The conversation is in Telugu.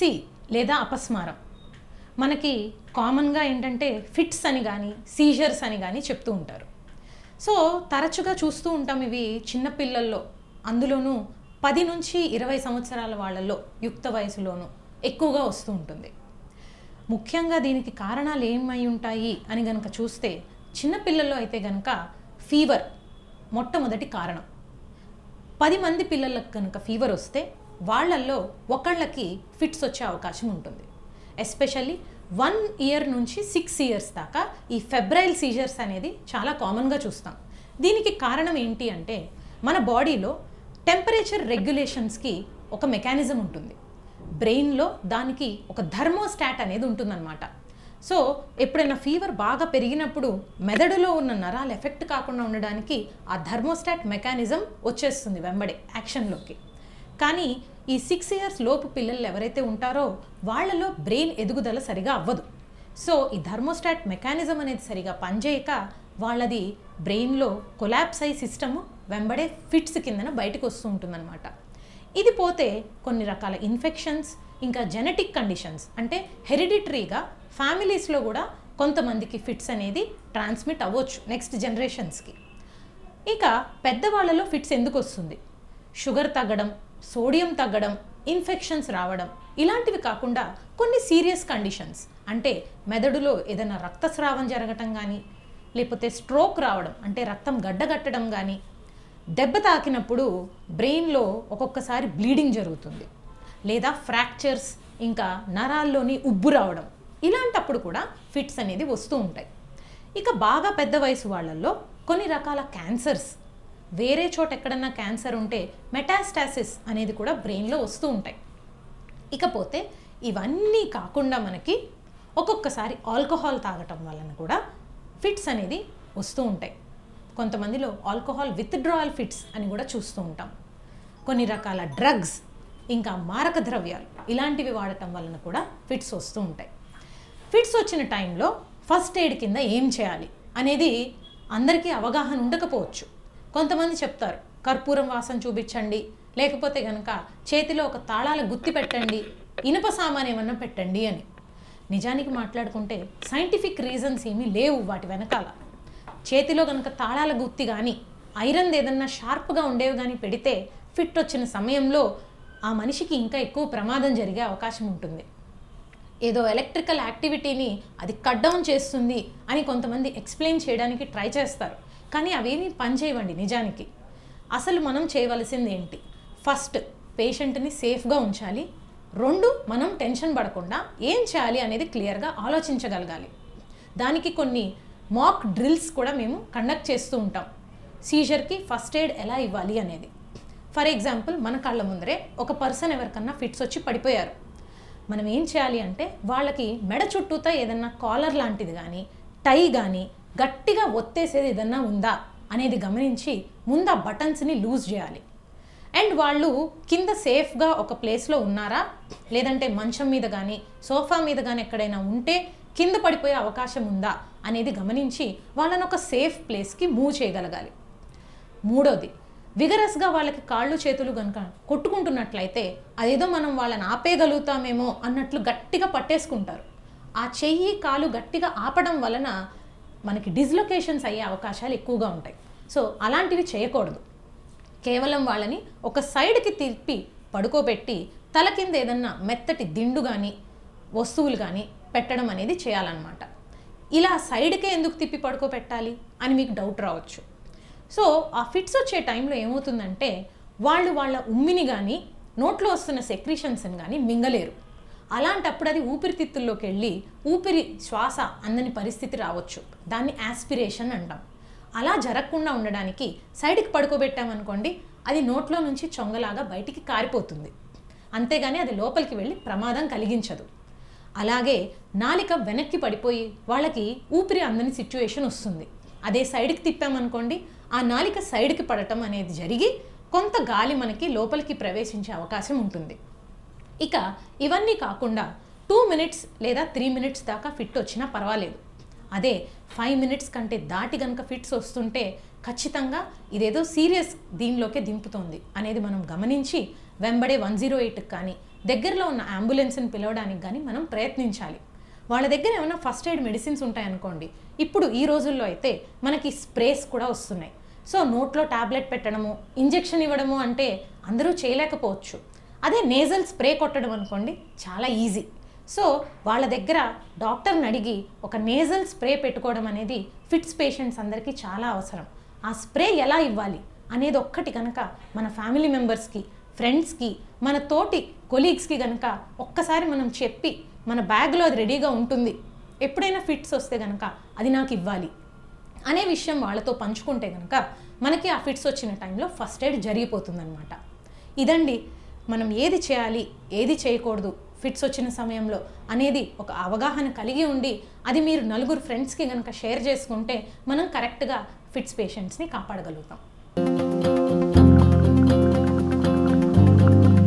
ఎపిలెప్సీ లేదా అపస్మారం మనకి కామన్గా ఏంటంటే ఫిట్స్ అని కానీ సీజర్స్ అని కానీ చెప్తూ ఉంటారు సో తరచుగా చూస్తూ ఉంటాం ఇవి చిన్నపిల్లల్లో అందులోనూ పది నుంచి ఇరవై సంవత్సరాల వాళ్ళల్లో యుక్త వయసులోనూ ఎక్కువగా వస్తూ ఉంటుంది ముఖ్యంగా దీనికి కారణాలు ఏమై ఉంటాయి అని గనక చూస్తే చిన్నపిల్లల్లో అయితే గనక ఫీవర్ మొట్టమొదటి కారణం పది మంది పిల్లలకు కనుక ఫీవర్ వస్తే వాళ్ళల్లో ఒకళ్ళకి ఫిట్స్ వచ్చే అవకాశం ఉంటుంది ఎస్పెషల్లీ వన్ ఇయర్ నుంచి సిక్స్ ఇయర్స్ దాకా ఈ ఫెబ్రైల్ సీజర్స్ అనేది చాలా కామన్గా చూస్తాం దీనికి కారణం ఏంటి అంటే మన బాడీలో టెంపరేచర్ రెగ్యులేషన్స్కి ఒక మెకానిజం ఉంటుంది బ్రెయిన్లో దానికి ఒక థర్మోస్టాట్ అనేది ఉంటుందన్నమాట సో ఎప్పుడైనా ఫీవర్ బాగా పెరిగినప్పుడు మెదడులో ఉన్న నరాలు ఎఫెక్ట్ కాకుండా ఉండడానికి ఆ థర్మోస్టాట్ మెకానిజం వచ్చేస్తుంది వెంబడే యాక్షన్లోకి కానీ ఈ సిక్స్ ఇయర్స్ లోపు పిల్లలు ఎవరైతే ఉంటారో వాళ్ళలో బ్రెయిన్ ఎదుగుదల సరిగా అవ్వదు సో ఈ థర్మోస్టాట్ మెకానిజం అనేది సరిగా పనిచేయక వాళ్ళది బ్రెయిన్లో కొలాప్స్ అయ్యి సిస్టము వెంబడే ఫిట్స్ కిందన బయటకు వస్తూ ఉంటుందన్నమాట ఇది పోతే కొన్ని రకాల ఇన్ఫెక్షన్స్ ఇంకా జెనెటిక్ కండిషన్స్ అంటే హెరిడిటరీగా ఫ్యామిలీస్లో కూడా కొంతమందికి ఫిట్స్ అనేది ట్రాన్స్మిట్ అవ్వచ్చు నెక్స్ట్ జనరేషన్స్కి ఇక పెద్దవాళ్ళలో ఫిట్స్ ఎందుకు వస్తుంది షుగర్ తగ్గడం సోడియం తగ్గడం ఇన్ఫెక్షన్స్ రావడం ఇలాంటివి కాకుండా కొన్ని సీరియస్ కండిషన్స్ అంటే మెదడులో ఏదైనా రక్తస్రావం జరగటం కానీ లేకపోతే స్ట్రోక్ రావడం అంటే రక్తం గడ్డగట్టడం కానీ దెబ్బ తాకినప్పుడు బ్రెయిన్లో ఒక్కొక్కసారి బ్లీడింగ్ జరుగుతుంది లేదా ఫ్రాక్చర్స్ ఇంకా నరాల్లోని ఉబ్బు రావడం ఇలాంటప్పుడు కూడా ఫిట్స్ అనేది వస్తూ ఉంటాయి ఇక బాగా పెద్ద వయసు వాళ్ళల్లో కొన్ని రకాల క్యాన్సర్స్ వేరే చోట ఎక్కడన్నా క్యాన్సర్ ఉంటే మెటాస్టాసిస్ అనేది కూడా బ్రెయిన్లో వస్తూ ఉంటాయి ఇకపోతే ఇవన్నీ కాకుండా మనకి ఒక్కొక్కసారి ఆల్కహాల్ తాగటం వలన కూడా ఫిట్స్ అనేది వస్తూ ఉంటాయి కొంతమందిలో ఆల్కహాల్ విత్డ్రాయల్ ఫిట్స్ అని కూడా చూస్తూ ఉంటాం కొన్ని రకాల డ్రగ్స్ ఇంకా మారక ద్రవ్యాలు ఇలాంటివి వాడటం వలన కూడా ఫిట్స్ వస్తూ ఉంటాయి ఫిట్స్ వచ్చిన టైంలో ఫస్ట్ ఎయిడ్ కింద ఏం చేయాలి అనేది అందరికీ అవగాహన ఉండకపోవచ్చు కొంతమంది చెప్తారు కర్పూరం వాసన చూపించండి లేకపోతే కనుక చేతిలో ఒక తాళాల గుత్తి పెట్టండి ఇనుప సామాన్ ఏమన్నా పెట్టండి అని నిజానికి మాట్లాడుకుంటే సైంటిఫిక్ రీజన్స్ ఏమీ లేవు వాటి వెనకాల చేతిలో కనుక తాళాల గుత్తి కానీ ఐరన్ ఏదన్నా షార్ప్గా ఉండేవి కానీ పెడితే ఫిట్ వచ్చిన సమయంలో ఆ మనిషికి ఇంకా ఎక్కువ ప్రమాదం జరిగే అవకాశం ఉంటుంది ఏదో ఎలక్ట్రికల్ యాక్టివిటీని అది కట్ డౌన్ చేస్తుంది అని కొంతమంది ఎక్స్ప్లెయిన్ చేయడానికి ట్రై చేస్తారు కానీ అవేమీ పనిచేయవండి నిజానికి అసలు మనం చేయవలసింది ఏంటి ఫస్ట్ పేషెంట్ని సేఫ్గా ఉంచాలి రెండు మనం టెన్షన్ పడకుండా ఏం చేయాలి అనేది క్లియర్గా ఆలోచించగలగాలి దానికి కొన్ని మాక్ డ్రిల్స్ కూడా మేము కండక్ట్ చేస్తూ ఉంటాం సీజర్కి ఫస్ట్ ఎయిడ్ ఎలా ఇవ్వాలి అనేది ఫర్ ఎగ్జాంపుల్ మన కళ్ళ ముందరే ఒక పర్సన్ ఎవరికన్నా ఫిట్స్ వచ్చి పడిపోయారు మనం ఏం చేయాలి అంటే వాళ్ళకి మెడ చుట్టూతా ఏదన్నా కాలర్ లాంటిది కానీ టై కానీ గట్టిగా ఒత్తేసేది ఏదన్నా ఉందా అనేది గమనించి ముందు ఆ బటన్స్ని లూజ్ చేయాలి అండ్ వాళ్ళు కింద సేఫ్గా ఒక ప్లేస్లో ఉన్నారా లేదంటే మంచం మీద కానీ సోఫా మీద కానీ ఎక్కడైనా ఉంటే కింద పడిపోయే అవకాశం ఉందా అనేది గమనించి వాళ్ళని ఒక సేఫ్ ప్లేస్కి మూవ్ చేయగలగాలి మూడోది విగరస్గా వాళ్ళకి కాళ్ళు చేతులు కనుక కొట్టుకుంటున్నట్లయితే అదేదో మనం వాళ్ళని ఆపేయగలుగుతామేమో అన్నట్లు గట్టిగా పట్టేసుకుంటారు ఆ చెయ్యి కాలు గట్టిగా ఆపడం వలన మనకి డిస్లొకేషన్స్ అయ్యే అవకాశాలు ఎక్కువగా ఉంటాయి సో అలాంటివి చేయకూడదు కేవలం వాళ్ళని ఒక సైడ్కి తిప్పి పడుకోబెట్టి తల కింద ఏదన్నా మెత్తటి దిండు కానీ వస్తువులు కానీ పెట్టడం అనేది చేయాలన్నమాట ఇలా సైడ్కే ఎందుకు తిప్పి పడుకోబెట్టాలి అని మీకు డౌట్ రావచ్చు సో ఆ ఫిట్స్ వచ్చే టైంలో ఏమవుతుందంటే వాళ్ళు వాళ్ళ ఉమ్మిని కానీ నోట్లో వస్తున్న సెక్రీషన్స్ని కానీ మింగలేరు అలాంటప్పుడు అది ఊపిరితిత్తుల్లోకి వెళ్ళి ఊపిరి శ్వాస అందని పరిస్థితి రావచ్చు దాన్ని యాస్పిరేషన్ అంటాం అలా జరగకుండా ఉండడానికి సైడ్కి పడుకోబెట్టామనుకోండి అది నోట్లో నుంచి చొంగలాగా బయటికి కారిపోతుంది అంతేగాని అది లోపలికి వెళ్ళి ప్రమాదం కలిగించదు అలాగే నాలిక వెనక్కి పడిపోయి వాళ్ళకి ఊపిరి అందని సిచ్యువేషన్ వస్తుంది అదే సైడ్కి తిప్పామనుకోండి ఆ నాలిక సైడ్కి పడటం అనేది జరిగి కొంత గాలి మనకి లోపలికి ప్రవేశించే అవకాశం ఉంటుంది ఇక ఇవన్నీ కాకుండా టూ మినిట్స్ లేదా త్రీ మినిట్స్ దాకా ఫిట్ వచ్చినా పర్వాలేదు అదే ఫైవ్ మినిట్స్ కంటే దాటి కనుక ఫిట్స్ వస్తుంటే ఖచ్చితంగా ఇదేదో సీరియస్ దీనిలోకే దింపుతోంది అనేది మనం గమనించి వెంబడే వన్ జీరో ఎయిట్కి కానీ దగ్గరలో ఉన్న అంబులెన్స్ని పిలవడానికి కానీ మనం ప్రయత్నించాలి వాళ్ళ దగ్గర ఏమైనా ఫస్ట్ ఎయిడ్ మెడిసిన్స్ ఉంటాయనుకోండి ఇప్పుడు ఈ రోజుల్లో అయితే మనకి స్ప్రేస్ కూడా వస్తున్నాయి సో నోట్లో టాబ్లెట్ పెట్టడము ఇంజెక్షన్ ఇవ్వడము అంటే అందరూ చేయలేకపోవచ్చు అదే నేజల్ స్ప్రే కొట్టడం అనుకోండి చాలా ఈజీ సో వాళ్ళ దగ్గర డాక్టర్ని అడిగి ఒక నేజల్ స్ప్రే పెట్టుకోవడం అనేది ఫిట్స్ పేషెంట్స్ అందరికీ చాలా అవసరం ఆ స్ప్రే ఎలా ఇవ్వాలి అనేది ఒక్కటి కనుక మన ఫ్యామిలీ మెంబర్స్కి ఫ్రెండ్స్కి మన తోటి కొలీగ్స్కి కనుక ఒక్కసారి మనం చెప్పి మన బ్యాగ్లో అది రెడీగా ఉంటుంది ఎప్పుడైనా ఫిట్స్ వస్తే కనుక అది నాకు ఇవ్వాలి అనే విషయం వాళ్ళతో పంచుకుంటే కనుక మనకి ఆ ఫిట్స్ వచ్చిన టైంలో ఫస్ట్ ఎయిడ్ జరిగిపోతుందన్నమాట ఇదండి మనం ఏది చేయాలి ఏది చేయకూడదు ఫిట్స్ వచ్చిన సమయంలో అనేది ఒక అవగాహన కలిగి ఉండి అది మీరు నలుగురు ఫ్రెండ్స్కి కనుక షేర్ చేసుకుంటే మనం కరెక్ట్గా ఫిట్స్ పేషెంట్స్ని కాపాడగలుగుతాం